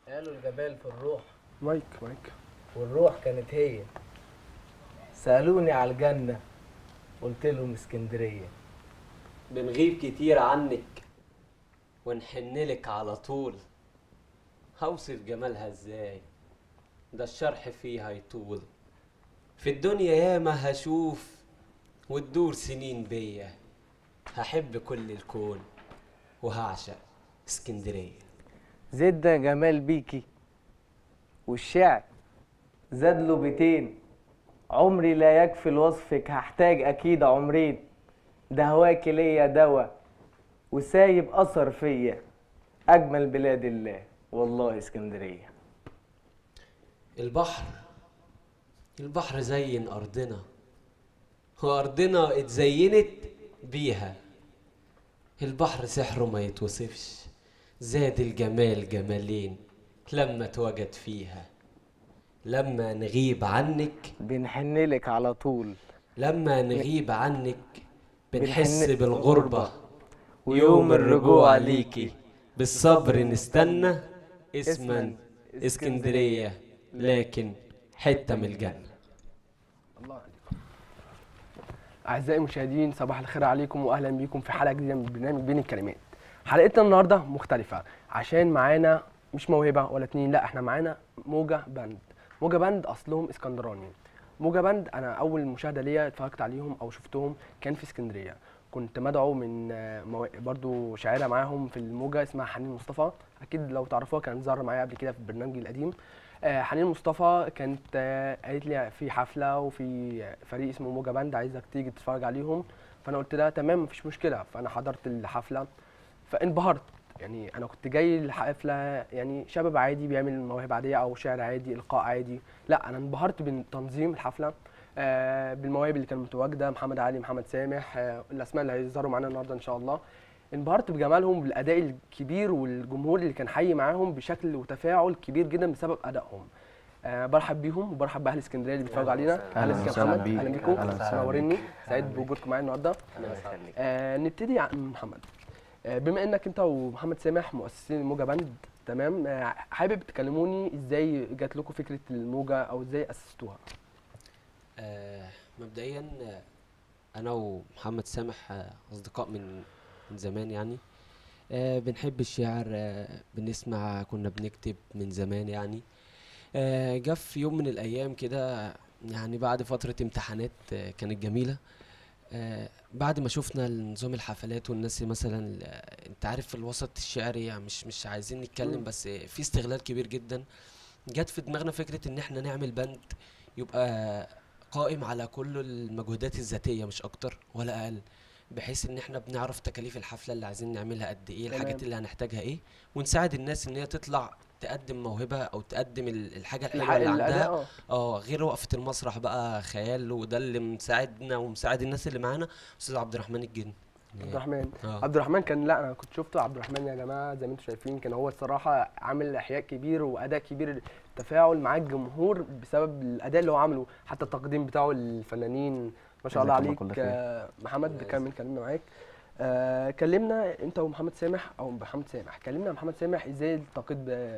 قالوا الجبال في الروح مايك مايك والروح كانت هي سألوني على الجنة قلت لهم اسكندرية بنغيب كتير عنك ونحنلك على طول هوصف جمالها ازاي ده الشرح فيها يطول في الدنيا ياما هشوف وتدور سنين بيا هحب كل الكون وهعشق اسكندرية زد جمال بيكي والشعر زاد له بيتين عمري لا يكفي لوصفك هحتاج اكيد عمرين ده هواكي ليا دوا وسايب اثر فيا اجمل بلاد الله والله اسكندريه البحر البحر زين أرضنا وأرضنا اتزينت بيها البحر سحره ما يتوصفش زاد الجمال جمالين لما اتوجد فيها لما نغيب عنك بنحنلك على طول لما نغيب عنك بنحس بنحن- بالغربة ويوم الرجوع ليكي بالصبر نستنى اسما اسكندرية لكن حتة من الجنة الله عليكم اعزائي المشاهدين صباح الخير عليكم واهلا بيكم في حلقه جديده من برنامج بين الكلمات حلقتنا النهارده مختلفه عشان معانا مش موهبه ولا اتنين لا احنا معانا موجه باند موجه باند اصلهم اسكندراني موجه باند انا اول مشاهده ليا اتفرجت عليهم او شفتهم كان في اسكندريه كنت مدعو من آه، مو... برضو شاعره معاهم في الموجه اسمها حنين مصطفى اكيد لو تعرفوها كانت ظهر معايا قبل كده في البرنامج القديم آه، حنين مصطفى كانت آه، قالت لي في حفله وفي فريق اسمه موجه باند عايزك تيجي تتفرج عليهم فانا قلت لها تمام مفيش مشكله فانا حضرت الحفله فانبهرت يعني انا كنت جاي الحفله يعني شباب عادي بيعمل موهبه عاديه او شعر عادي القاء عادي لا انا انبهرت بتنظيم الحفله آه، بالمواهب اللي كانت متواجده محمد علي محمد سامح آه، الاسماء اللي هيظهروا معانا النهارده ان شاء الله انبهرت بجمالهم بالاداء الكبير والجمهور اللي كان حي معاهم بشكل وتفاعل كبير جدا بسبب ادائهم أه برحب بيهم وبرحب باهل اسكندريه اللي بيتفرجوا علينا اهلا بيك يا وسهلا محمد بيك. اهلا بيكم أهلا وسهلا منوريني سعيد بوجودكم معايا النهارده آه نبتدي عن محمد آه بما انك انت ومحمد سامح مؤسسين الموجه باند تمام آه حابب تكلموني ازاي جات لكم فكره الموجه او ازاي اسستوها آه، مبدئيا آه، انا ومحمد سامح آه، اصدقاء من من زمان يعني آه، بنحب الشعر آه، بنسمع كنا بنكتب من زمان يعني آه، جه في يوم من الايام كده يعني بعد فترة امتحانات آه، كانت جميلة آه، بعد ما شفنا نظام الحفلات والناس مثلا آه، انت عارف في الوسط الشعري يعني مش مش عايزين نتكلم مم. بس آه، في استغلال كبير جدا جت في دماغنا فكرة ان احنا نعمل بند يبقى قائم على كل المجهودات الذاتية مش أكتر ولا أقل بحيث إن إحنا بنعرف تكاليف الحفلة اللي عايزين نعملها قد إيه تمام. الحاجات اللي هنحتاجها إيه ونساعد الناس إن هي تطلع تقدم موهبة أو تقدم ال- الحاجة الحلوة الح- اللي عندها الاداء اه اه غير وقفة المسرح بقى خيال وده اللي مساعدنا ومساعد الناس اللي معانا أستاذ عبد الرحمن الجن عبد الرحمن اه عبد الرحمن كان لا انا كنت شفته عبد الرحمن يا جماعه زي ما انتم شايفين كان هو الصراحه عامل احياء كبير واداء كبير التفاعل مع الجمهور بسبب الاداء اللي هو عامله حتى التقديم بتاعه للفنانين ما شاء الله جزاك الله عليك كل خير. آه، محمد كمل كلمنا معاك آه كلمنا انت ومحمد سامح او محمد سامح كلمنا محمد سامح ازاي التقيت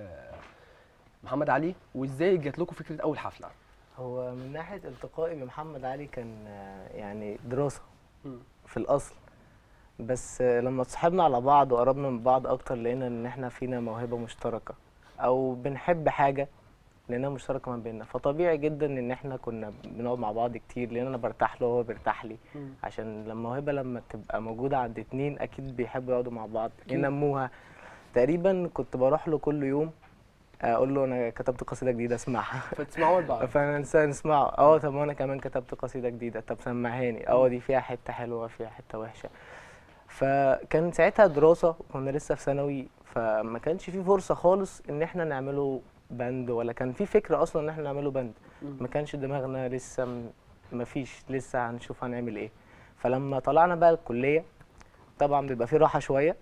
بمحمد علي وازاي جات لكم فكره اول حفله هو من ناحيه التقائي بمحمد علي كان آه، يعني دراسه مم. في الاصل بس آه، لما اتصاحبنا على بعض وقربنا من بعض اكتر لقينا ان احنا فينا موهبه مشتركه او بنحب حاجه لانها مشتركه ما بيننا فطبيعي جدا ان احنا كنا بنقعد مع بعض كتير لان انا برتاح له وهو بيرتاح لي مم. عشان لما الموهبه لما تبقى موجوده عند اتنين اكيد بيحبوا يقعدوا مع بعض أكيد. ينموها تقريبا كنت بروح له كل يوم اقول له انا كتبت قصيده جديده اسمعها فتسمعوا لبعض فنسمعه اه طب وانا كمان كتبت قصيده جديده طب سمعهاني اه دي فيها حته حلوه فيها حته وحشه فكان ساعتها دراسه وكنا لسه في ثانوي فما كانش في فرصه خالص ان احنا نعمله بند ولا كان في فكره اصلا ان احنا نعمله بند مم. ما كانش دماغنا لسه م- ما فيش لسه هنشوف هنعمل ايه فلما طلعنا بقى الكليه طبعا بيبقى في راحه شويه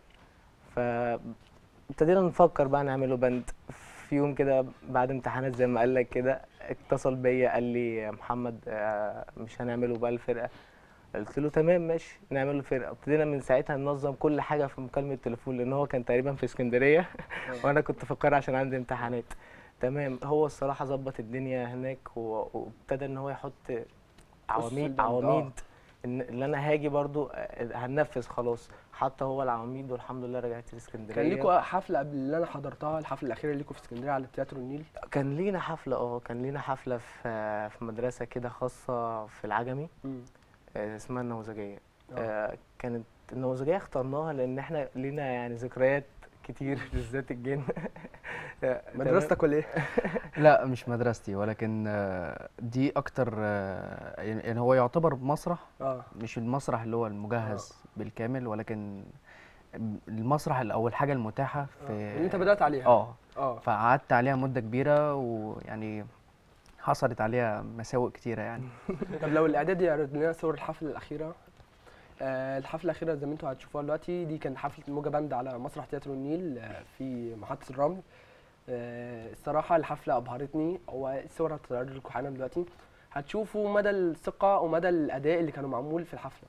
فابتدينا نفكر بقى نعمله بند في يوم كده بعد امتحانات زي ما قال لك كده اتصل بيا قال لي يا محمد آه، مش هنعمله بقى الفرقه قلت له تمام ماشي نعمل له فرقه ابتدينا من ساعتها ننظم كل حاجه في مكالمه تليفون لان هو كان تقريبا في اسكندريه وانا كنت في القاهره عشان عندي امتحانات تمام هو الصراحه ظبط الدنيا هناك و- وابتدى ان هو يحط عواميد البند، آه. عواميد ان اللي انا هاجي برضو آه، هننفذ خلاص حتى هو العواميد والحمد لله رجعت الاسكندريه كان ليكوا حفله قبل اللي انا حضرتها الحفله الاخيره اللي ليكوا في اسكندريه على تياترو النيل كان لينا حفله اه كان لينا حفله في في مدرسه كده خاصه في العجمي آه، اسمها النموذجيه آه. آه، كانت النموذجيه اخترناها لان احنا لينا يعني ذكريات كتير بالذات الجن آه، تمام؟ مدرستك ولا ايه؟ لا مش مدرستي ولكن آه، دي اكتر آه، يعني هو يعتبر مسرح اه مش المسرح اللي هو المجهز بالكامل ولكن المسرح ال- او الحاجه المتاحه في اللي انت بدات عليها اه اه فقعدت عليها مده كبيره ويعني حصلت عليها مساوئ كتيره يعني طب لو الاعداد يعرض لنا صور الحفله الاخيره آه الحفله الاخيره زي ما انتوا هتشوفوها دلوقتي دي كانت حفله موجه باند على مسرح تياترو النيل آه في محطه الرمل آه الصراحه الحفله ابهرتني هو الصور هتعرض لكم حالا دلوقتي هتشوفوا مدى الثقه ومدى الاداء اللي كانوا معمول في الحفله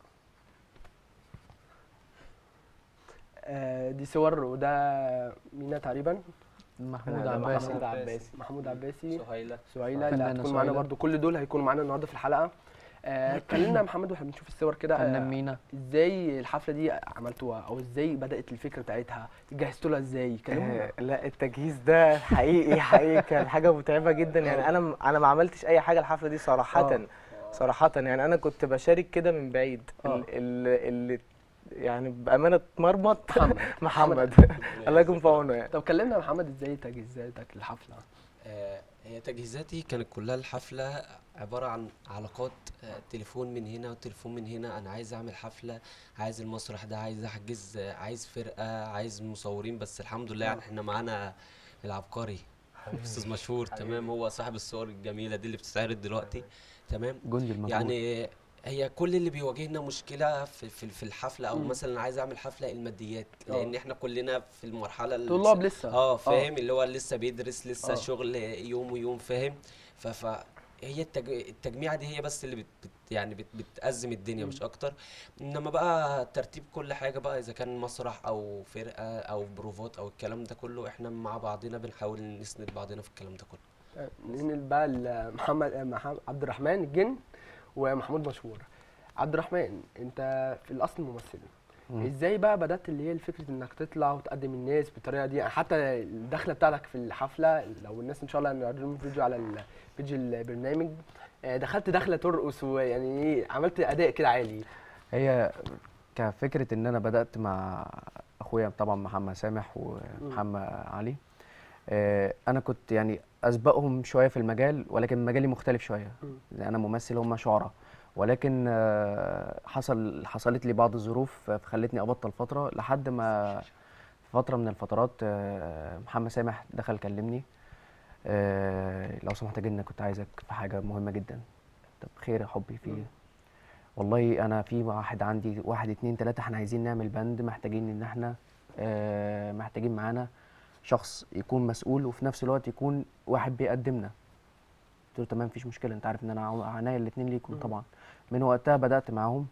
آه دي صور وده مينا تقريبا محمود ده عباسي محمود عباسي محمود عباسي سهيلة سهيلة اللي فنانة هتكون معانا سهيلة. برضو كل دول هيكونوا معانا النهارده في الحلقه آه، اتكلمنا يا محمد واحنا بنشوف الصور كده فنان آه، مينا ازاي الحفله دي عملتوها او ازاي بدات الفكره بتاعتها جهزتوا لها ازاي كلمونا آه، لا التجهيز ده حقيقي حقيقي كان حاجه متعبه جدا يعني انا م- انا ما عملتش اي حاجه الحفله دي صراحه آه. صراحه يعني انا كنت بشارك كده من بعيد آه. ال- ال- اللي يعني بامانه اتمرمط محمد. محمد الله يكون في عونه يعني طب كلمنا يا محمد ازاي تجهيزاتك للحفله آه، هي تجهيزاتي كانت كلها الحفلة عبارة عن علاقات آه، تليفون من هنا وتليفون من هنا أنا عايز أعمل حفلة عايز المسرح ده عايز أحجز آه، عايز فرقة عايز مصورين بس الحمد لله يعني احنا معانا العبقري أستاذ مشهور تمام هو صاحب الصور الجميلة دي اللي بتستعرض دلوقتي تمام جندي المجهول يعني هي كل اللي بيواجهنا مشكلة في في في الحفلة أو مم. مثلا عايز أعمل حفلة الماديات آه. لأن احنا كلنا في المرحلة اللي طلاب لسه اه فاهم اللي هو لسه بيدرس لسه آه. آه. شغل يوم ويوم فاهم ف ف هي التج... التجميعه دي هي بس اللي بت... بت... يعني بت... بتأزم الدنيا مش اكتر انما بقى ترتيب كل حاجه بقى اذا كان مسرح او فرقه او بروفات او الكلام ده كله احنا مع بعضنا بنحاول نسند بعضنا في الكلام ده كله آه، ننقل بقى لمحمد آه، محمد عبد الرحمن الجن ومحمود مشهور عبد الرحمن انت في الاصل ممثل مم. ازاي بقى بدات اللي هي فكره انك تطلع وتقدم الناس بالطريقه دي يعني حتى الدخله بتاعتك في الحفله لو الناس ان شاء الله نعرض لهم فيديو على البيج البرنامج آه، دخلت دخله ترقص ويعني ايه عملت اداء كده عالي هي كفكره ان انا بدات مع اخويا طبعا محمد سامح ومحمد علي آه، انا كنت يعني اسبقهم شويه في المجال ولكن مجالي مختلف شويه مم. يعني انا ممثل هم شعراء ولكن آه، حصل حصلت لي بعض الظروف فخلتني ابطل فتره لحد ما في فتره من الفترات آه، محمد سامح دخل كلمني آه، لو سمحت جدا كنت عايزك في حاجه مهمه جدا طب خير يا حبي في مم. إيه؟ والله انا في واحد عندي واحد اتنين تلاته احنا عايزين نعمل بند محتاجين ان احنا آه، محتاجين معانا شخص يكون مسؤول وفي نفس الوقت يكون واحد بيقدمنا قلت له تمام مفيش مشكله انت عارف ان انا ع- عناية الاتنين ليكم مم. طبعا من وقتها بدات معاهم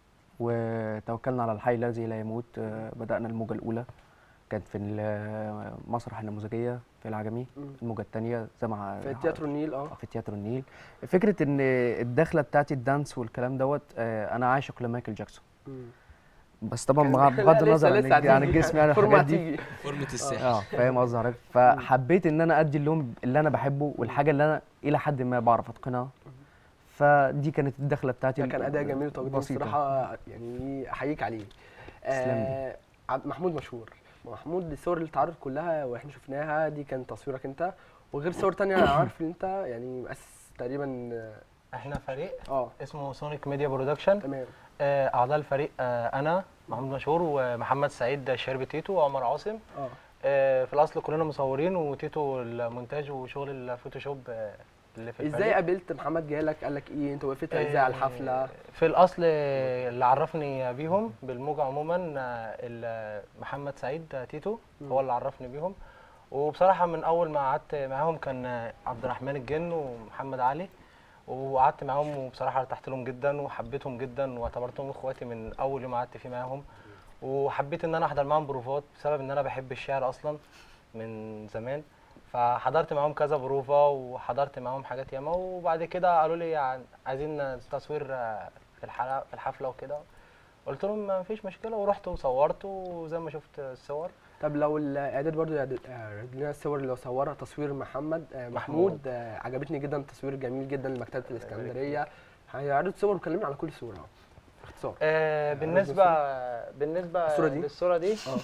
وتوكلنا على الحي الذي لا يموت آه، بدانا الموجه الاولى كانت في ال- مسرح النموذجيه في العجمي مم. الموجه الثانيه زي ما في تياترو النيل اه في تياترو النيل فكره ان الدخله بتاعتي الدانس والكلام دوت آه، انا عاشق لمايكل جاكسون مم. بس طبعا كان- بغض لا، بغض لسه- النظر لسه عن عن هتيجي. الجسم يعني فورمة الحاجات دي هتيجي. فورمة الساحل اه فاهم قصدي حضرتك فحبيت ان انا ادي اللون اللي انا بحبه والحاجه اللي انا الى حد ما بعرف اتقنها فدي كانت الدخله بتاعتي ده كان اداء جميل وتقديم بسيطة. الصراحه يعني احييك عليه تسلم لي. آه عبد- محمود مشهور محمود الصور اللي اتعرض كلها واحنا شفناها دي كان تصويرك انت وغير صور تانية انا عارف ان انت يعني مؤسس تقريبا احنا فريق اه اسمه سونيك ميديا برودكشن تمام آه، اعضاء الفريق آه، انا محمود مشهور ومحمد سعيد شربي تيتو وعمر عاصم اه آه، في الاصل كلنا مصورين وتيتو المونتاج وشغل الفوتوشوب آه، اللي في الفريق ازاي قابلت محمد جالك قال لك ايه انت وقفت ازاي على الحفله آه، في الاصل آه، اللي عرفني بيهم بالموجة عموما آه، ال- محمد سعيد آه، تيتو مم. هو اللي عرفني بيهم وبصراحة من أول ما قعدت معاهم كان آه، عبد الرحمن الجن ومحمد علي وقعدت معاهم وبصراحه ارتحت لهم جدا وحبيتهم جدا واعتبرتهم اخواتي من اول يوم قعدت فيه معاهم وحبيت ان انا احضر معاهم بروفات بسبب ان انا بحب الشعر اصلا من زمان فحضرت معاهم كذا بروفه وحضرت معاهم حاجات ياما وبعد كده قالوا لي عن- عايزين تصوير آه، في الحلقه في الحفله وكده قلت لهم ما فيش مشكله ورحت وصورت وزي ما شفت الصور طب لو الاعداد برضو يعد- يعرض لنا الصور اللي صورها تصوير محمد آه، محمود محمود. آه، عجبتني جدا تصوير جميل جدا لمكتبه الاسكندريه هيعرض صور وكلمنا على كل صوره باختصار آه بالنسبه بالنسبه الصورة دي؟ للصوره دي اه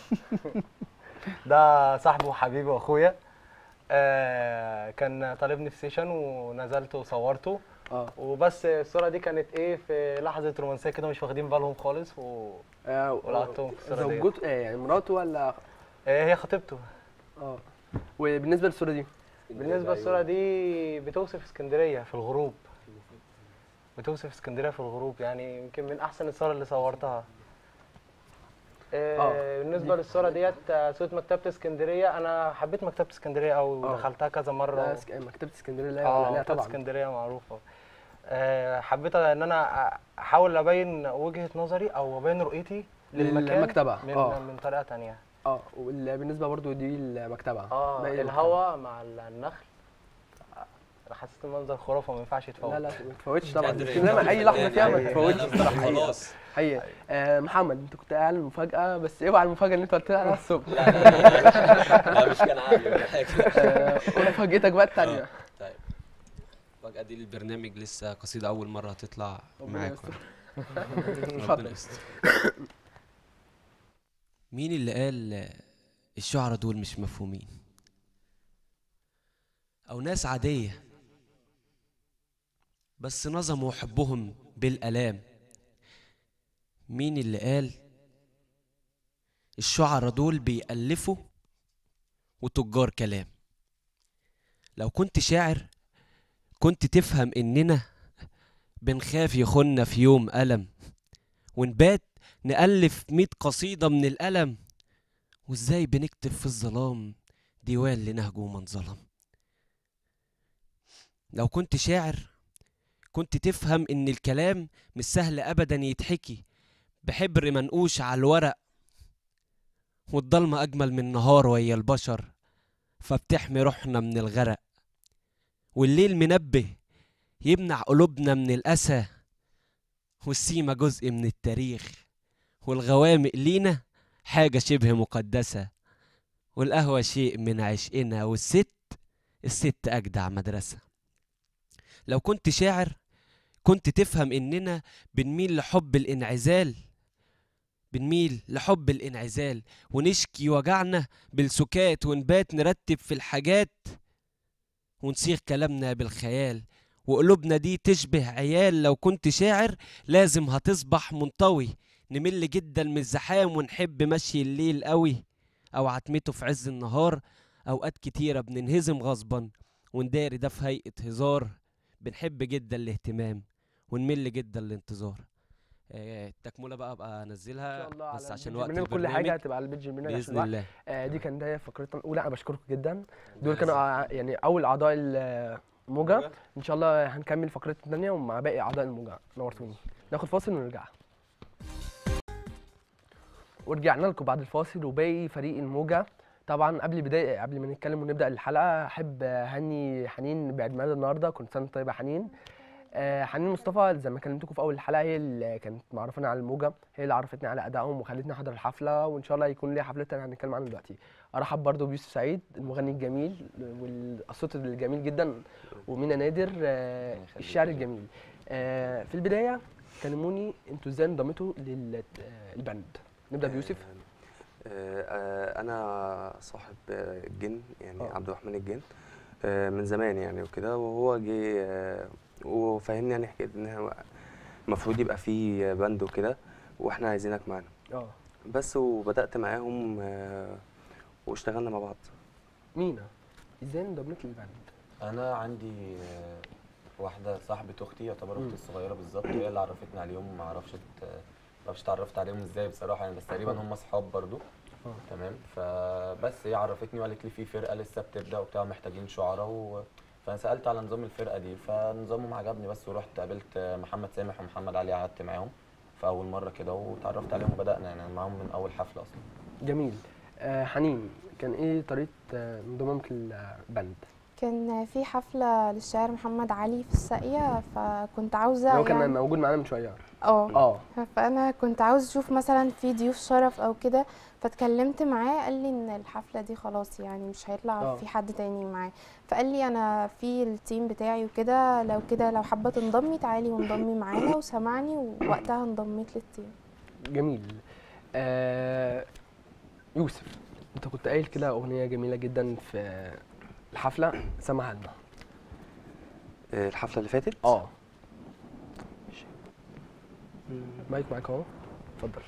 ده صاحبي وحبيبي واخويا آه كان طالبني في سيشن ونزلت وصورته اه وبس الصوره دي كانت ايه في لحظه رومانسيه كده مش واخدين بالهم خالص و... آه، ولقطتهم في الصورة ديت. زوجته آه، يعني مراته ولا آه هي خطيبته اه وبالنسبه للصوره دي بالنسبه للصوره دي بتوصف اسكندريه في الغروب بتوصف اسكندريه في الغروب يعني يمكن من احسن الصور اللي صورتها آه. آه بالنسبه للصوره ديت آه، صوره مكتبه اسكندريه انا حبيت مكتبه اسكندريه قوي آه. ودخلتها كذا مره لا، و... اسك- مكتبه اسكندريه لا يعلى اه عليها مكتبه طبعا اسكندريه معروفه آه حبيت ان انا احاول ابين وجهه نظري او ابين رؤيتي للمكان للمكتبة، من آه. من طريقه تانية اه وبالنسبه برضو دي المكتبه اه باقي المكتبة. الهواء مع النخل انا حسيت المنظر خرافه ما ينفعش يتفوت لا لا ما تفوتش طبعا قادر اسكندريه اي لحظه فيها ما لا، لا، تفوتش لا، الصراحه حقيقة. خلاص حقيقة آه محمد انت كنت قاعد المفاجاه بس اوعى المفاجاه اللي انت قلت لي عليها الصبح لا مش كان عادي ولا حاجه آه، ومفاجأتك بقى الثانيه طيب فجأة دي البرنامج لسه قصيدة أول مرة هتطلع ربنا معاكم يستر. ربنا اتفضل يستر مين اللي قال الشعراء دول مش مفهومين أو ناس عادية بس نظموا حبهم بالآلام مين اللي قال الشعراء دول بيألفوا وتجار كلام لو كنت شاعر كنت تفهم إننا بنخاف يخنا في يوم ألم ونبات نألف ميت قصيدة من الألم وإزاي بنكتب في الظلام ديوان لنهجه من ظلم لو كنت شاعر كنت تفهم إن الكلام مش سهل أبدا يتحكي بحبر منقوش على الورق والضلمة أجمل من النهار ويا البشر فبتحمي روحنا من الغرق والليل منبه يمنع قلوبنا من الأسى والسيما جزء من التاريخ والغوامق لينا حاجة شبه مقدسة والقهوة شيء من عشقنا والست الست أجدع مدرسة لو كنت شاعر كنت تفهم إننا بنميل لحب الانعزال بنميل لحب الانعزال ونشكي وجعنا بالسكات ونبات نرتب في الحاجات ونصيغ كلامنا بالخيال وقلوبنا دي تشبه عيال لو كنت شاعر لازم هتصبح منطوي نمل جدا من الزحام ونحب مشي الليل قوي او عتمته في عز النهار اوقات كتيرة بننهزم غصبا ونداري ده في هيئة هزار بنحب جدا الاهتمام ونمل جدا الانتظار آه، التكملة بقى ابقى ان انزلها شاء الله على بس عشان البيج وقت البرنامج كل حاجه البرنامج هتبقى على البيج البرنامج عشان بإذن الوقت. الله آه، دي كان ده فقرتنا الاولى انا بشكركم جدا دول كانوا ع- يعني اول اعضاء الموجه ان شاء الله هنكمل فقرتنا الثانيه ومع باقي اعضاء الموجه نورتوني ناخد فاصل ونرجع ورجعنا لكم بعد الفاصل وباقي فريق الموجه طبعا قبل بدايه قبل ما نتكلم ونبدا الحلقه احب اهني حنين بعيد ميلاد النهارده كنت سنه طيبه حنين آه، حنين مصطفى زي ما كلمتكم في اول الحلقه هي اللي كانت معرفاني على الموجه هي اللي عرفتني على ادائهم وخلتني احضر الحفله وان شاء الله يكون ليها حفله تانية هنتكلم عنها دلوقتي ارحب برضو بيوسف سعيد المغني الجميل والصوت الجميل جدا ومينا نادر آه، الشعر الجميل آه، في البدايه كلموني انتوا ازاي انضميتوا للبند نبدا بيوسف آه، آه، انا صاحب آه، الجن يعني آه. عبد الرحمن الجن آه، من زمان يعني وكده وهو جه آه، وفهمني يعني حكايه ان إحنا المفروض يبقى في باند وكده واحنا عايزينك معانا اه بس وبدات معاهم آه، واشتغلنا مع بعض مينا ازاي انضميت للبند انا عندي آه، واحده صاحبه اختي يعتبر مم. اختي الصغيره بالظبط هي اللي عرفتني عليهم ما اعرفش ات- ما اعرفش اتعرفت عليهم ازاي بصراحه يعني بس تقريبا هم اصحاب برضو آه. تمام فبس هي عرفتني وقالت لي في فرقه لسه بتبدا وبتاع محتاجين شعراء و... فسالت على نظام الفرقه دي فنظامهم عجبني بس ورحت قابلت محمد سامح ومحمد علي قعدت معاهم في اول مره كده واتعرفت عليهم وبدانا يعني معاهم من اول حفله اصلا جميل آه حنين كان ايه طريقه آه، انضمامك للبند كان في حفلة للشاعر محمد علي في الساقية فكنت عاوزة اللي هو كان يعني موجود معانا من شويه اه اه فأنا كنت عاوز أشوف مثلا في ضيوف شرف أو كده فاتكلمت معاه قال لي إن الحفلة دي خلاص يعني مش هيطلع آه. في حد تاني معاه فقال لي أنا في التيم بتاعي وكده لو كده لو حابة تنضمي تعالي وانضمي معانا وسمعني ووقتها انضميت للتيم جميل آه يوسف انت كنت قايل كده اغنيه جميله جدا في الحفله سمعها لنا آه، الحفله اللي فاتت اه مايك معاك اهو اتفضل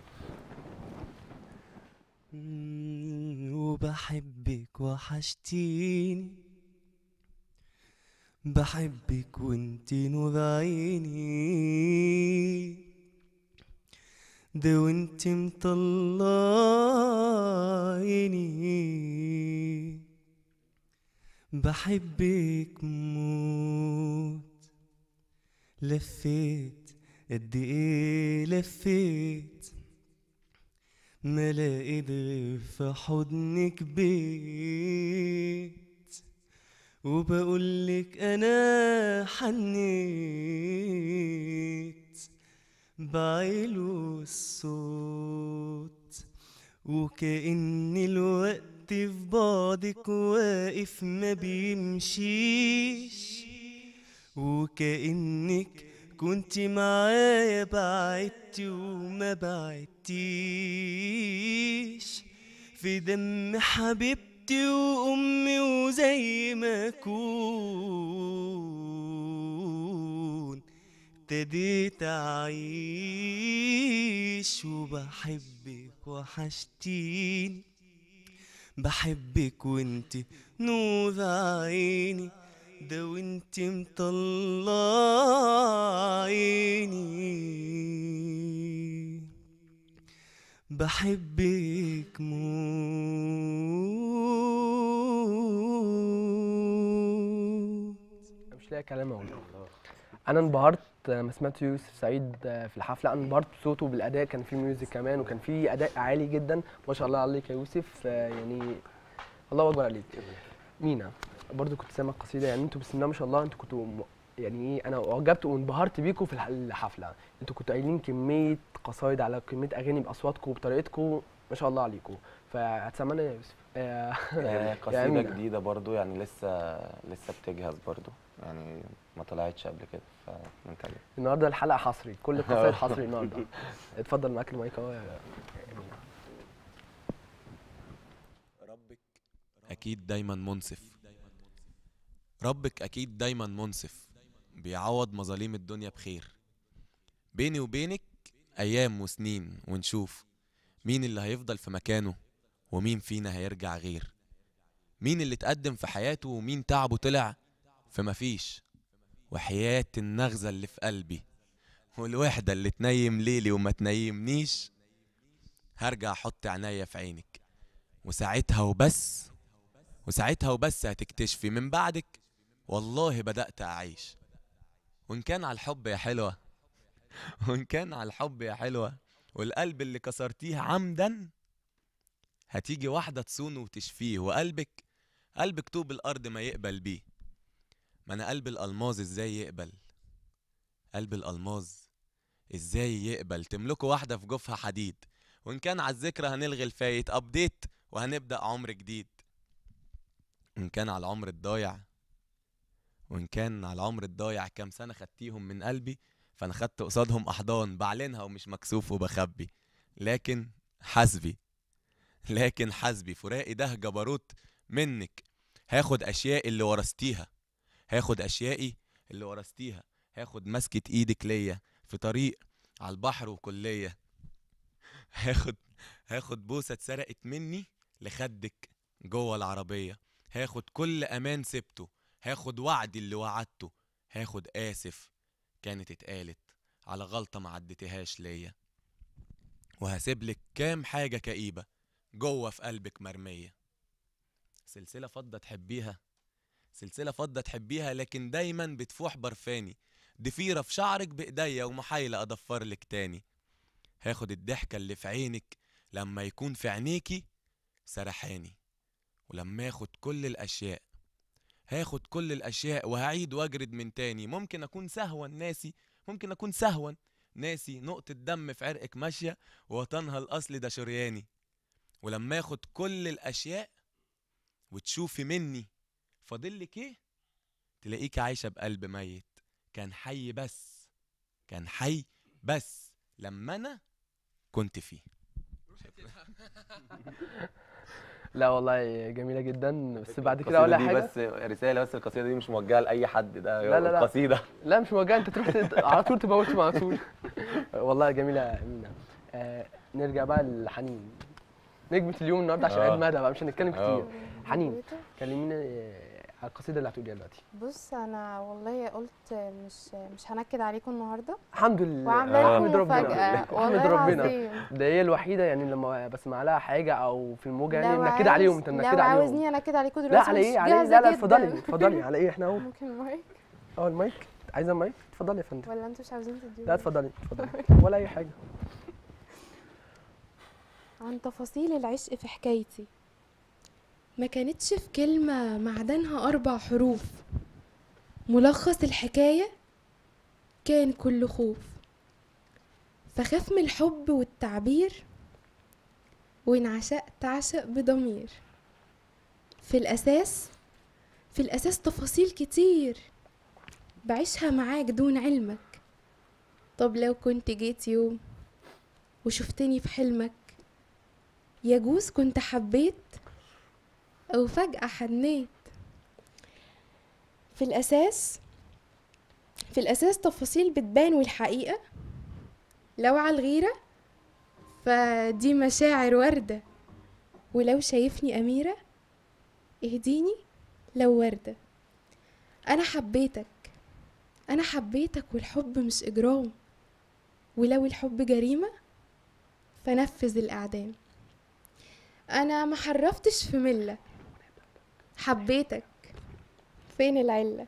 مم، وبحبك وحشتيني بحبك وانت نور عيني ده وانت مطلعيني بحبك موت لفيت قد ايه لفيت ما لقيت غير في حضنك بيت وبقولك انا حنيت بعيله الصوت وكأن الوقت في بعدك واقف ما بيمشيش وكأنك كنت معايا بعدتي وما بعدتيش في دم حبيبتي وأمي وزي ما أكون ابتديت أعيش وبحبك وحشتيني بحبك وانت نور عيني ده وانت مطلعيني بحبك موت مش لاقي كلام اقوله انا انبهرت لما سمعت يوسف سعيد في الحفله انا انبهرت بصوته بالاداء كان في ميوزك كمان وكان في اداء عالي جدا ما شاء الله عليك يا يوسف آه، يعني الله اكبر عليك مينا برضو كنت سامع قصيده يعني انتوا بسم الله ما شاء الله انتوا كنتوا م- يعني ايه انا اعجبت وانبهرت بيكم في الح- الحفله انتوا كنتوا قايلين كميه قصايد على كميه اغاني باصواتكم وبطريقتكم ما شاء الله عليكم فهتسمعنا يا يوسف آه، آه، يا قصيده أمينة. جديده برضو يعني لسه لسه بتجهز برضو يعني ما طلعتش قبل كده فمنتجه النهارده الحلقه حصري كل القصايد حصري النهارده اتفضل معاك المايك اهو يا أمينة. ربك أكيد دايما منصف ربك أكيد دايما منصف بيعوض مظالم الدنيا بخير بيني وبينك أيام وسنين ونشوف مين اللي هيفضل في مكانه ومين فينا هيرجع غير مين اللي اتقدم في حياته ومين تعبه طلع في مفيش وحياة النغزة اللي في قلبي والوحدة اللي تنيم ليلي وما تنيمنيش هرجع احط عينيا في عينك وساعتها وبس وساعتها وبس هتكتشفي من بعدك والله بدأت أعيش وإن كان على الحب يا حلوة وإن كان على الحب يا حلوة والقلب اللي كسرتيه عمدا هتيجي واحدة تصونه وتشفيه وقلبك قلبك طوب الأرض ما يقبل بيه ما أنا قلب الألماظ إزاي يقبل قلب الألماظ إزاي يقبل تملكوا واحدة في جوفها حديد وإن كان على الذكرى هنلغي الفايت أبديت وهنبدأ عمر جديد وإن كان على العمر الضايع وإن كان على العمر الضايع كام سنة خدتيهم من قلبي فأنا خدت قصادهم أحضان بعلنها ومش مكسوف وبخبي لكن حسبي لكن حسبي فراقي ده جبروت منك هاخد أشياء اللي ورثتيها هاخد أشيائي اللي ورثتيها هاخد مسكة إيدك ليا في طريق على البحر وكلية هاخد هاخد بوسة اتسرقت مني لخدك جوه العربية هاخد كل أمان سبته هاخد وعدي اللي وعدته هاخد آسف كانت اتقالت على غلطة ما عدتهاش ليا وهسيبلك كام حاجة كئيبة جوه في قلبك مرمية سلسلة فضة تحبيها سلسلة فضة تحبيها لكن دايما بتفوح برفاني ضفيرة في شعرك بإيديا ومحايلة أضفر لك تاني هاخد الضحكة اللي في عينك لما يكون في عينيكي سرحاني ولما اخد كل الأشياء هاخد كل الأشياء وهعيد وأجرد من تاني ممكن أكون سهوا ناسي ممكن أكون سهوا ناسي نقطة دم في عرقك ماشية ووطنها الأصل ده شرياني ولما اخد كل الأشياء وتشوفي مني فاضلك ايه تلاقيك عايشة بقلب ميت كان حي بس كان حي بس لما أنا كنت فيه لا والله جميله جدا بس بعد كده القصيدة اقول لك دي حاجه بس رساله بس القصيده دي مش موجهه لاي حد ده لا، لا، لا. قصيده لا مش موجه انت تروح تت- على طول تموتهم على طول والله جميله يا امينه آه نرجع بقى لحنين نجمة اليوم النهارده عشان آه. عيد مدى بقى مش هنتكلم آه. كتير حنين كلمينا آه، على القصيده اللي هتقوليها دلوقتي بص انا والله قلت مش مش هنكد عليكم النهارده الحمد لله وعامله احمد لكم ربنا مفاجاه احمد والله ربنا العظيم ده هي الوحيده يعني لما بسمع لها حاجه او في الموجه يعني لو منكد عاوز- عليهم انت منكد لو عليهم عاوزني انكد عليكم لا دلوقتي على مش ايه على ايه جاهزة لا لا جداً. اتفضلي اتفضلي على ايه احنا اهو ممكن المايك اه المايك عايزه المايك اتفضلي يا فندم ولا انتوا مش عاوزين تدوني لا اتفضلي اتفضلي ولا اي حاجه عن تفاصيل العشق في حكايتي ما كانتش في كلمة معدنها أربع حروف ملخص الحكاية كان كل خوف فخاف من الحب والتعبير وإن عشقت عشق بضمير في الأساس في الأساس تفاصيل كتير بعيشها معاك دون علمك طب لو كنت جيت يوم وشفتني في حلمك يجوز كنت حبيت أو فجأة حنيت في الأساس في الأساس تفاصيل بتبان والحقيقة لو على الغيرة فدي مشاعر وردة ولو شايفني أميرة اهديني لو وردة أنا حبيتك أنا حبيتك والحب مش إجرام ولو الحب جريمة فنفذ الإعدام أنا ما حرفتش في ملة حبيتك فين العلة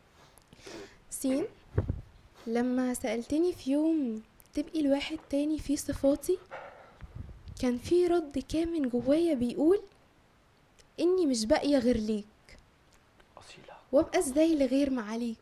سين لما سألتني في يوم تبقي الواحد تاني في صفاتي كان في رد كامن جوايا بيقول إني مش باقية غير ليك وابقى ازاي لغير معاليك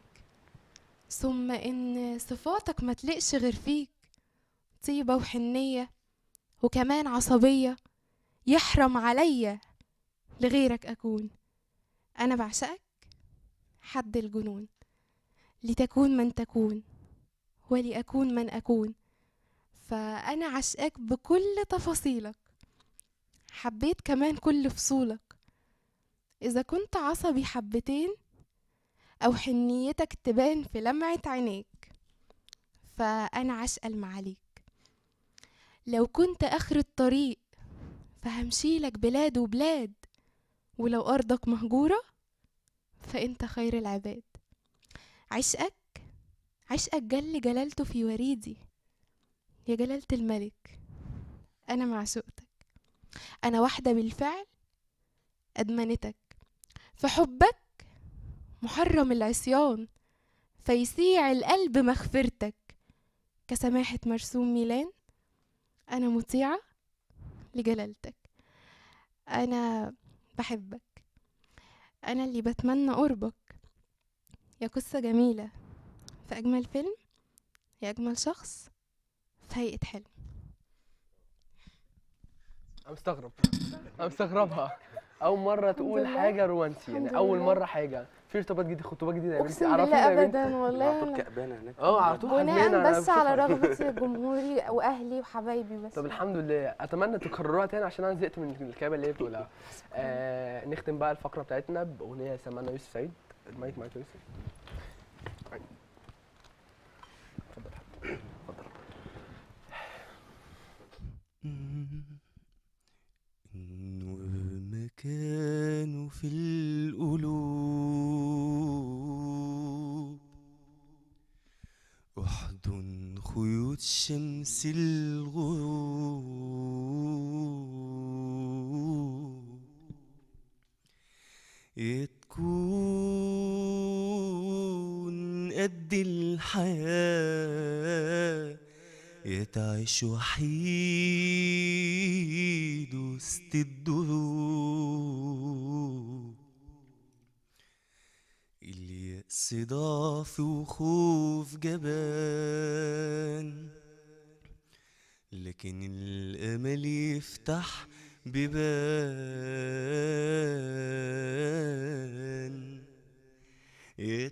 ثم ان صفاتك ما تلقش غير فيك طيبة وحنية وكمان عصبية يحرم عليا لغيرك أكون أنا بعشقك حد الجنون لتكون من تكون ولأكون من أكون فأنا عشقك بكل تفاصيلك حبيت كمان كل فصولك إذا كنت عصبي حبتين أو حنيتك تبان في لمعة عينيك فأنا عشقة المعاليك لو كنت آخر الطريق فهمشيلك بلاد وبلاد ولو أرضك مهجورة فأنت خير العباد عشقك عشقك جل جلالته في وريدي يا جلالة الملك أنا معشوقتك أنا واحدة بالفعل أدمنتك في حبك محرم العصيان فيسيع القلب مغفرتك كسماحة مرسوم ميلان أنا مطيعة لجلالتك أنا بحبك أنا اللي بتمنى قربك يا قصة جميلة في أجمل فيلم يا أجمل شخص في هيئة حلم انا مستغرب انا مستغربها اول مره تقول لله. حاجه رومانسي الحمد يعني اول لله. مره حاجه في ارتباط جديد خطوبه جديده يا بنتي أقسم عرفينا بالله يا بنتي أبدا والله على طول أنا كأبانة هناك اه على طول حزينة، بناء أنا بس على بشوفها. رغبة جمهوري وأهلي وحبايبي بس طب الحمد لله اتمنى تكرروها تاني عشان انا زهقت من الكلمه اللي هي بتقولها آه نختم بقى الفقره بتاعتنا باغنيه سمعنا يوسف سعيد المايك معاك يا يوسف اتفضل يا حبيبي. اتفضل ومكانه في القلوب احضن خيوط شمس الغروب يا تكون الحياة يا تعيش وحيد وسط الدروب اليأس ضعف وخوف جبان لكن الأمل يفتح بيبان يا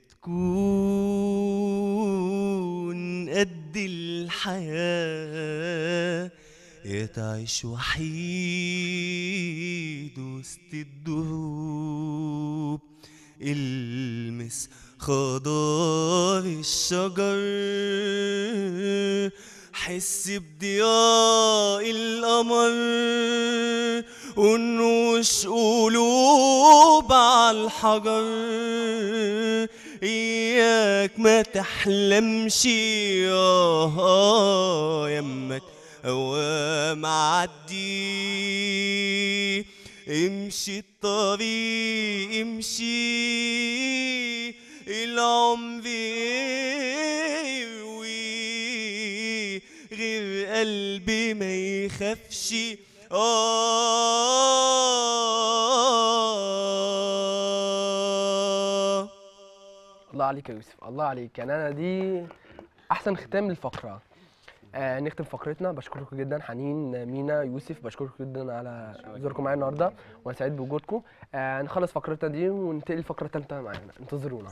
تكون قد الحياة يا تعيش وحيد وسط الدروب المس خضار الشجر حس بضياء القمر ونوش قلوب على الحجر إياك ما تحلمش آه يمك أوام عدي امشي الطريق امشي العمر يروي غير قلبي ما يخافش آه الله عليك يا يوسف الله عليك يعني انا دي احسن ختام للفقره آه نختم فقرتنا بشكركم جدا حنين مينا يوسف بشكركم جدا على ظهوركم معايا النهارده وانا سعيد بوجودكم آه نخلص فقرتنا دي وننتقل للفقره الثالثه معانا انتظرونا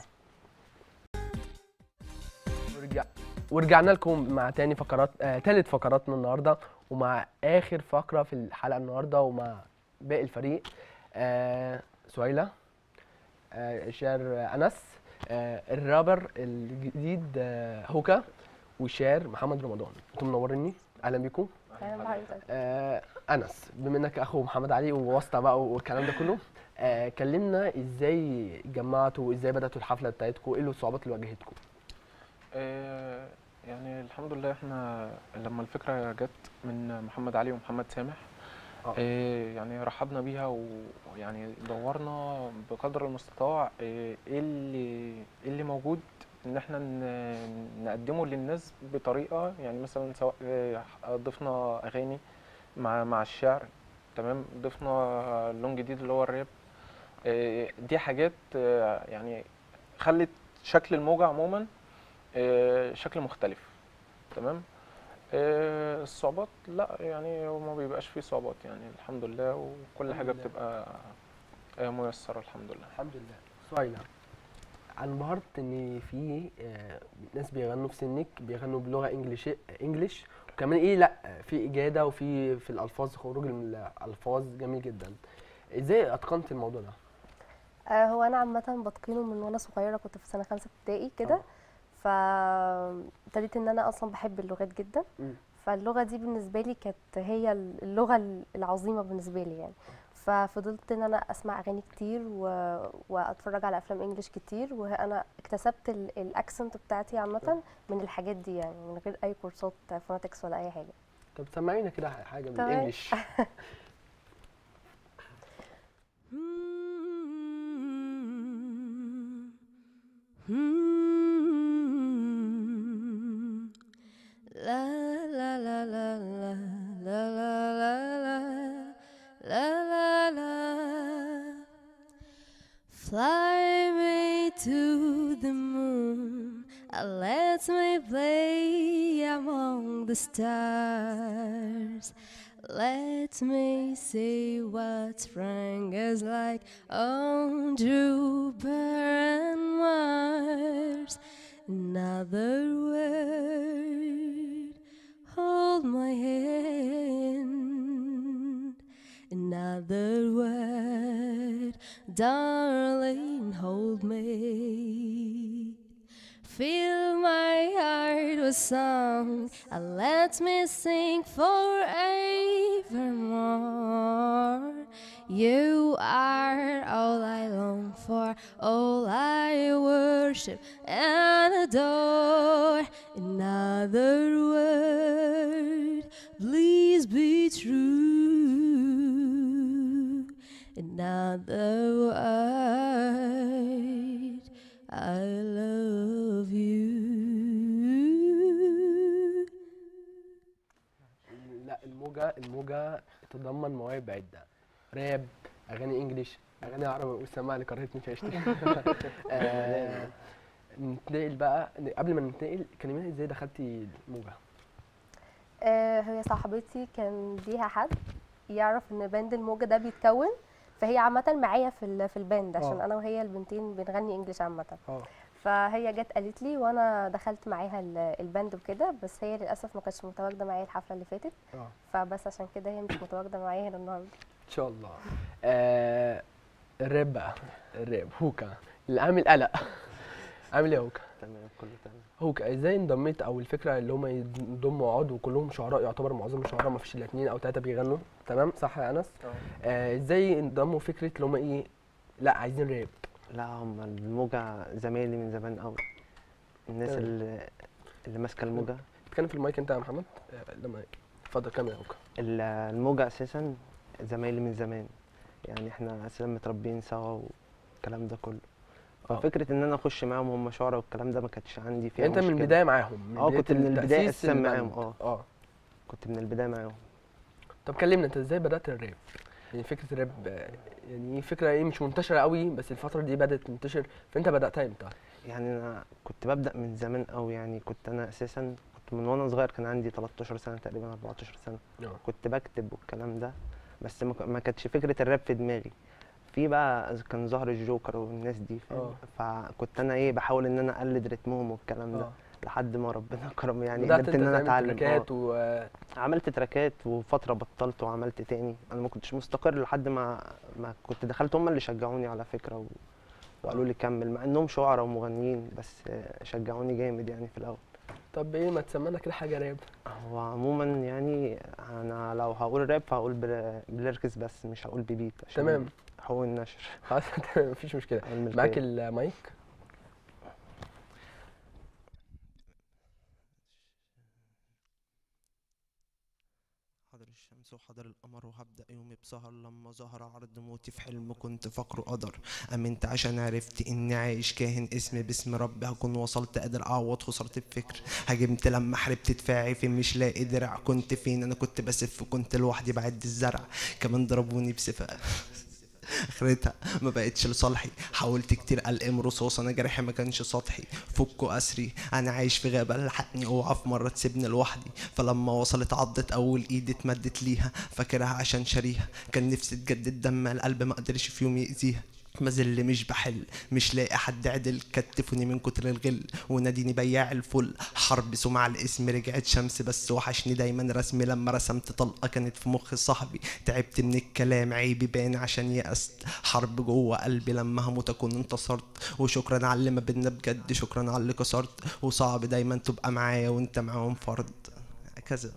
ورجع ورجعنا لكم مع تاني فقرات آه تالت فقراتنا النهارده ومع اخر فقره في الحلقه النهارده ومع باقي الفريق آه سهيله آه شعر انس آه الرابر الجديد آه هوكا وشعر محمد رمضان انتم منوريني اهلا بيكم أهلا بحضرتك. آه انس بما انك اخو محمد علي وواسطه بقى والكلام ده كله آه كلمنا ازاي جمعتوا ازاي بداتوا الحفله بتاعتكم ايه الصعوبات اللي واجهتكم آه، يعني الحمد لله احنا لما الفكرة جت من محمد علي ومحمد سامح آه. آه، يعني رحبنا بيها ويعني دورنا بقدر المستطاع آه، ايه اللي ايه اللي موجود ان احنا ن- نقدمه للناس بطريقة يعني مثلا سواء آه، ضفنا اغاني مع مع الشعر تمام ضفنا لون جديد اللي هو الراب آه، دي حاجات آه، يعني خلت شكل الموجة عموما آه، شكل مختلف تمام آه، الصعوبات لا يعني هو ما بيبقاش فيه صعوبات يعني الحمد لله وكل الحمد حاجة لله. بتبقى آه، ميسرة الحمد لله الحمد لله سهيله انا انبهرت ان في آه، ناس بيغنوا في سنك بيغنوا بلغه انجليش انجليش وكمان ايه لا في اجاده وفي في الالفاظ خروج الالفاظ جميل جدا ازاي اتقنت الموضوع ده آه، هو انا عامه بتقينه من وانا صغيره كنت في سنه خمسه ابتدائي كده فابتديت ان انا اصلا بحب اللغات جدا مم. فاللغه دي بالنسبه لي كانت هي اللغه العظيمه بالنسبه لي يعني ففضلت ان انا اسمع اغاني كتير و... واتفرج على افلام انجليش كتير وانا اكتسبت ال- الاكسنت بتاعتي عامه من الحاجات دي يعني من غير اي كورسات فوناتكس ولا اي حاجه طب سمعينا كده حاجه تمام. بالانجلش La la la la la la la la la la la la Fly me to the moon and let me play among the stars let me see what spring is like on Jupiter and Mars. Another word, hold my hand. Another word, darling, hold me. Fill my heart with song and let me sing forevermore. You are all I long for, all I worship and adore. Another word, please be true. Another word, I love you. الموجة تتضمن مواهب عدة راب أغاني إنجليش أغاني عربي والسماع اللي كرهتني في عيشتي آه، ننتقل بقى قبل ما ننتقل كلميني ازاي دخلتي الموجة آه، هي صاحبتي كان ليها حد يعرف ان باند الموجة ده بيتكون فهي عامة معايا في ال- في الباند عشان آه. انا وهي البنتين بنغني انجليش عامة اه فهي جت قالت لي وانا دخلت معاها ال- الباند وكده بس هي للاسف ما كانتش متواجده معايا الحفله اللي فاتت اه فبس عشان كده هي مش متواجده معايا هنا النهارده ان شاء الله آه الراب بقى الراب هوكا اللي عامل قلق عامل ايه يا هوكا تمام كله تمام هوكا ازاي انضميت او الفكره اللي هم يضموا عضو وكلهم شعراء يعتبر معظمهم شعراء ما فيش الا اتنين او تلاته بيغنوا تمام صح يا انس آه ازاي انضموا فكره اللي هم ايه لا عايزين راب لا هم الموجة زمايلي من زمان قوي الناس تمام. اللي اللي ماسكة الموجة اتكلم في المايك انت يا محمد آه لما اتفضل كمل يا هوكا ال- الموجة أساسا زمايلي من زمان يعني احنا أساسا متربيين سوا والكلام ده كله آه. ففكرة إن أنا أخش معاهم هم شعراء والكلام ده ما كانتش عندي فيها يعني انت من مشكلة. البدايه معاهم من اه بداية كنت من البداية التأسيس أساسا معاهم الباند. اه اه كنت من البداية معاهم طب كلمنا انت ازاي بدات الراب يعني فكره الراب آه، يعني ايه فكره ايه مش منتشره قوي بس الفتره دي بدات تنتشر فانت بداتها امتى يعني أنا كنت ببدأ من زمان قوي يعني كنت أنا أساسا كنت من وأنا صغير كان عندي 13 سنة تقريبا 14 سنة اه كنت بكتب والكلام ده بس ما ك- ما كانتش فكرة الراب في دماغي في بقى كان ظهر الجوكر والناس دي فاهم فكنت انا ايه بحاول ان انا اقلد رتمهم والكلام ده اه لحد ما ربنا كرم يعني بدات قدرت انت ان انا تعمل اتعلم تراكات آه. و عملت تراكات وفتره بطلت وعملت تاني انا ما كنتش مستقر لحد ما ما كنت دخلت هم اللي شجعوني على فكره و... وقالوا لي كمل مع انهم شعراء ومغنيين بس آه، شجعوني جامد يعني في الاول طب ايه ما تسمعنا كده حاجه راب هو عموما يعني انا لو هقول راب فهقول بل- بليركس بس مش هقول ببيت عشان تمام. حقوق النشر خلاص تمام مفيش مشكله الملكية. معاك المايك حضر الشمس وحضر القمر وهبدأ يومي بسهر لما ظهر عرض موتي في حلم كنت فاكره قدر أمنت عشان عرفت إني عايش كاهن اسمي باسم ربي هكون وصلت قادر أعوض خسرت بفكر هاجمت لما حاربت دفاعي في مش لاقي درع كنت فين أنا كنت بسف كنت لوحدي بعد الزرع كمان ضربوني بسفة اخرتها ما بقتش لصالحي حاولت كتير القم رصاص انا جرحي ما كانش سطحي فكوا اسري انا عايش في غابه لحقني اوعى في مره تسيبني لوحدي فلما وصلت عضت اول ايدي اتمدت ليها فاكرها عشان شاريها كان نفسي تجدد دم القلب ما قدرش في يوم يأذيها مازل مش بحل مش لاقي حد عدل كتفوني من كتر الغل وناديني بياع الفل حرب سمع الاسم رجعت شمس بس وحشني دايما رسمي لما رسمت طلقه كانت في مخ صاحبي تعبت من الكلام عيبي بان عشان يأست حرب جوه قلبي لما هموت اكون انتصرت وشكرا على اللي ما بينا بجد شكرا على اللي كسرت وصعب دايما تبقى معايا وانت معاهم فرد كذا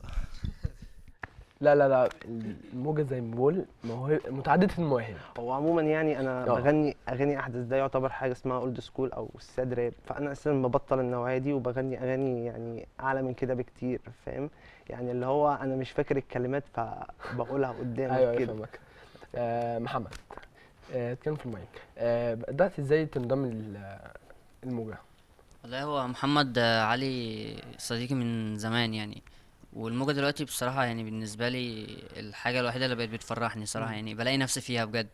لا لا لا الموجة زي ما بقول موهبة متعددة المواهب هو عموما يعني انا آه. بغني اغاني احدث ده يعتبر حاجه اسمها اولد سكول او الساد راب فانا اساسا ببطل النوعيه دي وبغني اغاني يعني اعلى من كده بكتير فاهم يعني اللي هو انا مش فاكر الكلمات فبقولها قدامك ايوه ايوه كده فاهمك آه محمد آه، اتكلم في المايك آه بدأت ازاي تنضم لل- الموجة والله هو محمد آه، علي صديقي من زمان يعني والموجة دلوقتي بصراحة يعني بالنسبة لي الحاجة الوحيدة اللي بقت بتفرحني صراحة مم. يعني بلاقي نفسي فيها بجد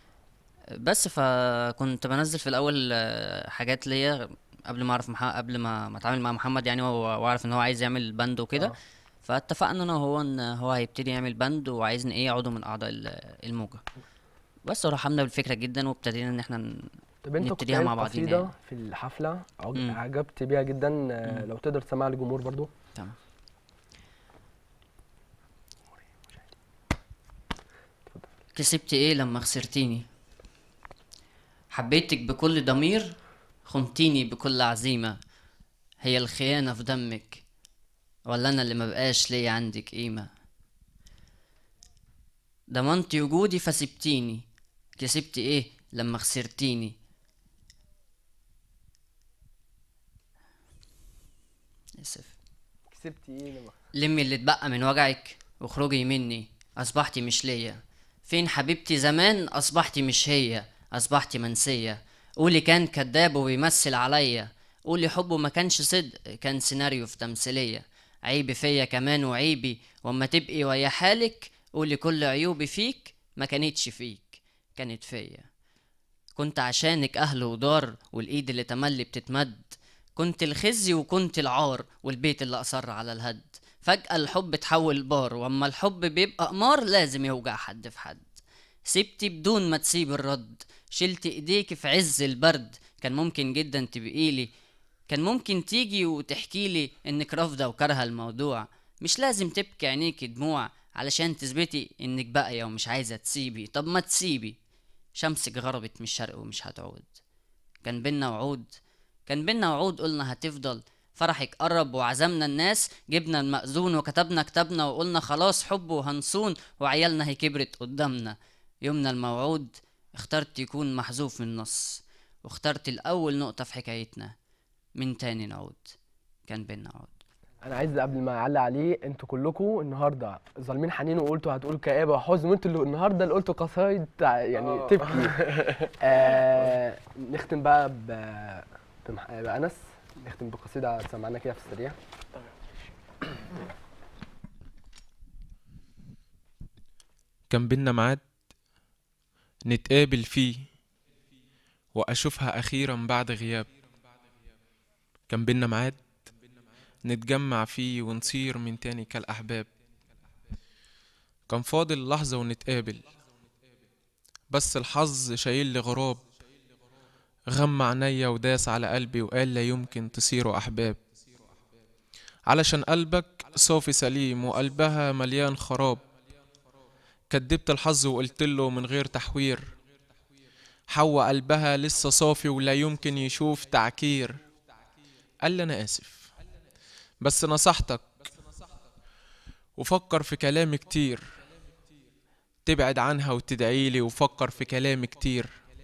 بس فكنت بنزل في الأول آه، حاجات ليا قبل ما أعرف مح... قبل ما ما أتعامل مع محمد يعني و- وأعرف إن هو عايز يعمل باند وكده آه. فاتفقنا أنا وهو إن هو هيبتدي يعمل باند وعايزني إيه عضو من أعضاء ال- الموجة بس ورحمنا بالفكرة جدا وابتدينا إن إحنا ن- طب انت كنت نبتديها قايل مع بعضينا قصيدة يعني. في الحفلة عج- مم. عجبت بيها جدا آه، مم. لو تقدر تسمعها للجمهور برضو تمام كسبت ايه لما خسرتيني حبيتك بكل ضمير خنتيني بكل عزيمة هي الخيانة في دمك ولا انا اللي مبقاش ليا عندك قيمة ضمنتي وجودي فسبتيني كسبت ايه لما خسرتيني اسف كسبت ايه لما لمي اللي اتبقى من وجعك واخرجي مني اصبحتي مش ليا فين حبيبتي زمان اصبحتي مش هي اصبحتي منسية قولي كان كذاب وبيمثل عليا قولي حبه ما كانش صدق كان سيناريو في تمثيلية عيبي فيا كمان وعيبي واما تبقي ويا حالك قولي كل عيوبي فيك ما كانتش فيك كانت فيا كنت عشانك اهل ودار والايد اللي تملي بتتمد كنت الخزي وكنت العار والبيت اللي اصر على الهد فجأة الحب اتحول بار واما الحب بيبقى قمار لازم يوجع حد في حد سبتي بدون ما تسيب الرد شلت ايديك في عز البرد كان ممكن جدا تبقيلي كان ممكن تيجي وتحكيلي انك رافضة وكارهة الموضوع مش لازم تبكي عينيكي دموع علشان تثبتي انك باقية ومش عايزة تسيبي طب ما تسيبي شمسك غربت من الشرق ومش هتعود كان بينا وعود كان بينا وعود قلنا هتفضل فرحك قرب وعزمنا الناس جبنا المأذون وكتبنا كتابنا وقلنا خلاص حب وهنصون وعيالنا هي كبرت قدامنا يومنا الموعود اخترت يكون محذوف من النص واخترت الأول نقطة في حكايتنا من تاني نعود كان بينا عود انا عايز قبل ما اعلق عليه انتوا كلكم النهارده ظالمين حنين وقلتوا هتقولوا كآبه وحزن وانتوا اللي النهارده اللي قلتوا قصايد تع- يعني آه. تبكي آه نختم بقى ب بمح- بأنس نختم بقصيده تسمعنا كده في السريع كان بينا ميعاد نتقابل فيه وأشوفها أخيرا بعد غياب كان بينا ميعاد نتجمع فيه ونصير من تاني كالأحباب كان فاضل لحظة ونتقابل بس الحظ شايل لي غراب غمى عينيا وداس على قلبي وقال لا يمكن تصيروا أحباب علشان قلبك صافي سليم وقلبها مليان خراب كدبت الحظ وقلت له من غير تحوير حوا قلبها لسه صافي ولا يمكن يشوف تعكير قال لي انا اسف بس نصحتك وفكر في كلام كتير تبعد عنها وتدعيلي وفكر في كلام كتير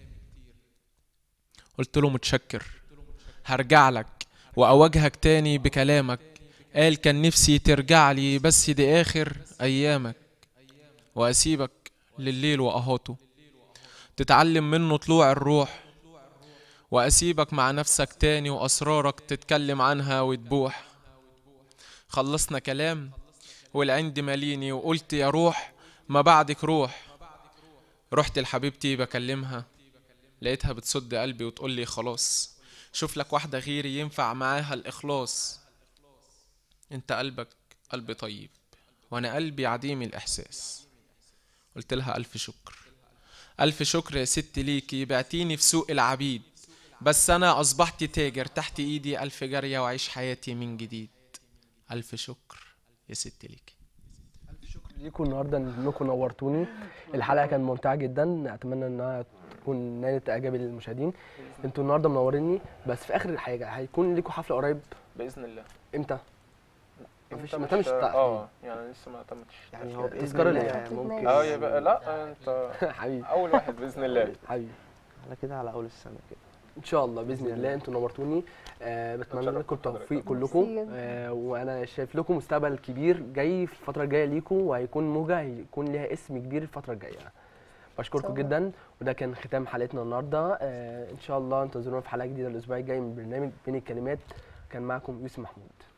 قلت له متشكر هرجع لك واواجهك تاني بكلامك قال كان نفسي ترجع لي بس دي اخر ايامك واسيبك لليل واهاته تتعلم منه طلوع الروح واسيبك مع نفسك تاني واسرارك تتكلم عنها وتبوح خلصنا كلام والعند ماليني وقلت يا روح ما بعدك روح رحت لحبيبتي بكلمها لقيتها بتصد قلبي وتقول لي خلاص شوف لك واحدة غيري ينفع معاها الإخلاص انت قلبك قلب طيب وانا قلبي عديم الإحساس قلت لها ألف شكر ألف شكر يا ست ليكي بعتيني في سوق العبيد بس أنا أصبحت تاجر تحت إيدي ألف جارية وأعيش حياتي من جديد ألف شكر يا ست ليكي ليكم النهارده انكم نورتوني الحلقه كانت ممتعه جدا اتمنى انها تكون نالت اعجاب المشاهدين انتوا النهارده منوريني بس في اخر الحاجه هيكون ليكم حفله قريب باذن الله امتى مفيش أنت ما تمش مش- التأخير. اه يعني لسه ما تمتش يعني هو بإذن تذكرة الله ليه؟ ممكن- اه يبقى لا انت حبيبي اول واحد باذن الله حبيبي على كده على اول السنه كده ان شاء الله باذن الله انتوا نورتوني آه بتمنى لكم التوفيق كلكم آه وانا شايف لكم مستقبل كبير جاي في الفتره الجايه ليكم وهيكون موجه هيكون ليها اسم كبير الفتره الجايه بشكركم الله. جدا وده كان ختام حلقتنا النهارده آه ان شاء الله انتظرونا في حلقه جديده الاسبوع الجاي من برنامج بين الكلمات كان معكم يوسف محمود